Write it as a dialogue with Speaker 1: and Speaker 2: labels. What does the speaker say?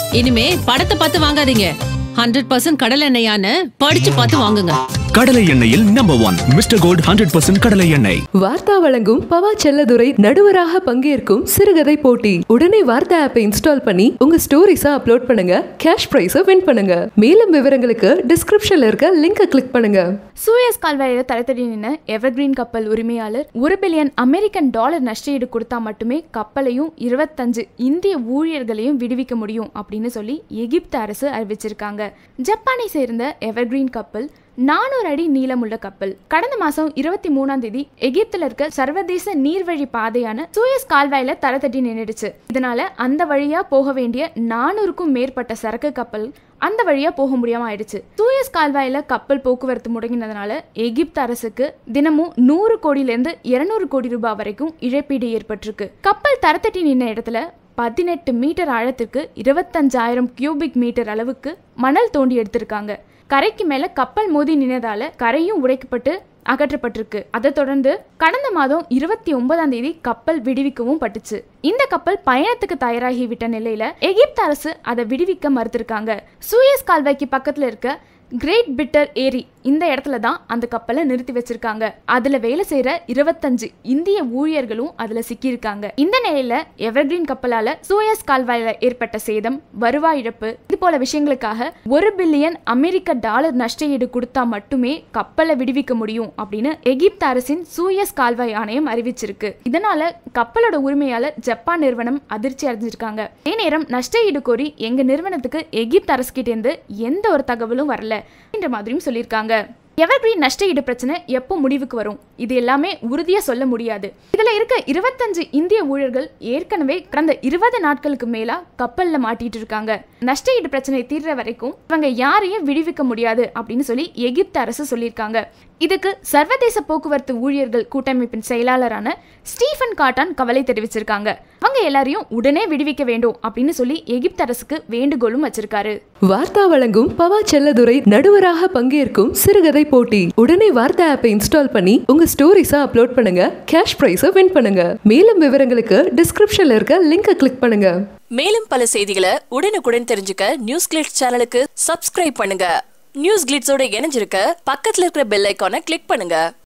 Speaker 1: இனிமே படத்தை பார்த்து வாங்காதீங்க ஹண்ட்ரட் பர்சன்ட் கடல் எண்ணெயான்னு படிச்சு பார்த்து வாங்குங்க
Speaker 2: கடலை எண்ணெயில் number one Mister Gold hundred percent கடலை எண்ணெய்
Speaker 3: வார்த்தா வழங்கும் பவா செல்லதுரை நடுவராக பங்கேற்கும் சிறுகதை போட்டி உடனே வார்த்தா ஆப்பை இன்ஸ்டால் பண்ணி உங்க ஸ்டோரிஸை அப்லோட் பண்ணுங்க கேஷ் பிரைஸை வின் பண்ணுங்க மேலும் விவரங்களுக்கு டிஸ்கிரிப்ஷன்ல இருக்க லிங்கை கிளிக் பண்ணுங்க
Speaker 4: சூயஸ் கால்வாயில் தடைத்தடி நின்று எவர்கிரீன் கப்பல் உரிமையாளர் ஒரு பில்லியன் அமெரிக்கன் டாலர் நஷ்டஈடு கொடுத்தா மட்டுமே கப்பலையும் இருபத்தஞ்சு இந்திய ஊழியர்களையும் விடுவிக்க முடியும் அப்படின்னு சொல்லி எகிப்து அரசு அறிவிச்சிருக்காங்க ஜப்பானை சேர்ந்த எவர்கிரீன் கப்பல் நானூறு அடி நீளமுள்ள கப்பல் கடந்த மாசம் இருபத்தி மூணாம் தேதி எகிப்துல இருக்க சர்வதேச நீர்வழி பாதையான சூயஸ் கால்வாயில தரை தட்டி நின்றுடுச்சு இதனால அந்த வழியா போக வேண்டிய நானூறுக்கும் மேற்பட்ட சரக்கு கப்பல் அந்த வழியா போக முடியாம ஆயிடுச்சு சூயஸ் கால்வாயில கப்பல் போக்குவரத்து முடங்கினதுனால எகிப்து அரசுக்கு தினமும் நூறு கோடியில இருந்து இருநூறு கோடி ரூபாய் வரைக்கும் இழப்பீடு ஏற்பட்டிருக்கு கப்பல் தரத்தட்டி நின்ன இடத்துல பதினெட்டு மீட்டர் ஆழத்திற்கு இருபத்தஞ்சாயிரம் கியூபிக் மீட்டர் அளவுக்கு மணல் தோண்டி எடுத்திருக்காங்க கரைக்கு மேல கப்பல் மோதி நின்னதால கரையும் உடைக்கப்பட்டு அகற்றப்பட்டிருக்கு அதை தொடர்ந்து கடந்த மாதம் இருபத்தி ஒன்பதாம் தேதி கப்பல் விடுவிக்கவும் பட்டுச்சு இந்த கப்பல் பயணத்துக்கு தயாராகி விட்ட நிலையில எகிப்து அரசு அதை விடுவிக்க மறுத்திருக்காங்க சூயஸ் கால்வாய்க்கு பக்கத்துல இருக்க கிரேட் பிட்டர் ஏரி இந்த இடத்துல தான் அந்த கப்பலை நிறுத்தி வச்சிருக்காங்க அதுல வேலை செய்யற இருபத்தஞ்சு இந்திய ஊழியர்களும் அதுல சிக்கியிருக்காங்க இந்த நிலையில எவர்கிரீன் கப்பலால சூயஸ் கால்வாயில ஏற்பட்ட சேதம் வருவாய் இழப்பு இது போல விஷயங்களுக்காக ஒரு பில்லியன் அமெரிக்க டாலர் நஷ்டஈடு கொடுத்தா மட்டுமே கப்பலை விடுவிக்க முடியும் அப்படின்னு எகிப்து அரசின் சூயஸ் கால்வாய் ஆணையம் அறிவிச்சிருக்கு இதனால கப்பலோட உரிமையாளர் ஜப்பான் நிறுவனம் அதிர்ச்சி அடைஞ்சிருக்காங்க அதே நேரம் நஷ்டஈடு கோரி எங்க நிறுவனத்துக்கு எகிப்து அரசு கிட்ட இருந்து எந்த ஒரு தகவலும் வரல என்ற மாதிரியும் சொல்லியிருக்காங்க எவர்கிரீன் நஷ்டஈடு பிரச்சனை எப்போ முடிவுக்கு வரும் இது எல்லாமே உறுதியா சொல்ல முடியாது இதுல இருக்க இருபத்தஞ்சு இந்திய ஊழியர்கள் ஏற்கனவே கடந்த இருபது நாட்களுக்கு மேலா கப்பல்ல மாட்டிட்டு இருக்காங்க நஷ்டஈடு பிரச்சனை தீர்ற வரைக்கும் இவங்க யாரையும் விடுவிக்க முடியாது அப்படின்னு சொல்லி எகிப்து அரசு சொல்லியிருக்காங்க இதுக்கு சர்வதேச போக்குவரத்து ஊழியர்கள் கூட்டமைப்பின் செயலாளரான ஸ்டீஃபன் காட்டான் கவலை தெரிவிச்சிருக்காங்க அவங்க எல்லாரையும் உடனே விடுவிக்க வேண்டும் அப்படின்னு சொல்லி எகிப்து அரசுக்கு வேண்டுகோளும் வச்சிருக்காரு
Speaker 3: வார்த்தா வழங்கும் பவா செல்லதுரை நடுவராக பங்கேற்கும் சிறுகதை போட்டி உடனே வார்த்தா ஆப்பை இன்ஸ்டால் பண்ணி உங்க ஸ்டோரிஸை அப்லோட் பண்ணுங்க கேஷ் பிரைஸை வின் பண்ணுங்க மேலும் விவரங்களுக்கு டிஸ்கிரிப்ஷன்ல இருக்க லிங்கை கிளிக் பண்ணுங்க
Speaker 5: மேலும் பல செய்திகளை உடனுக்குடன் தெரிஞ்சுக்க நியூஸ் கிளிட்ஸ் சேனலுக்கு சப்ஸ்கிரைப் பண்ணுங்க நியூஸ் கிளிட்ஸோட இணைஞ்சிருக்க பக்கத்துல இருக்கிற பெல் ஐக்கானை கிளிக் பண்ணுங்க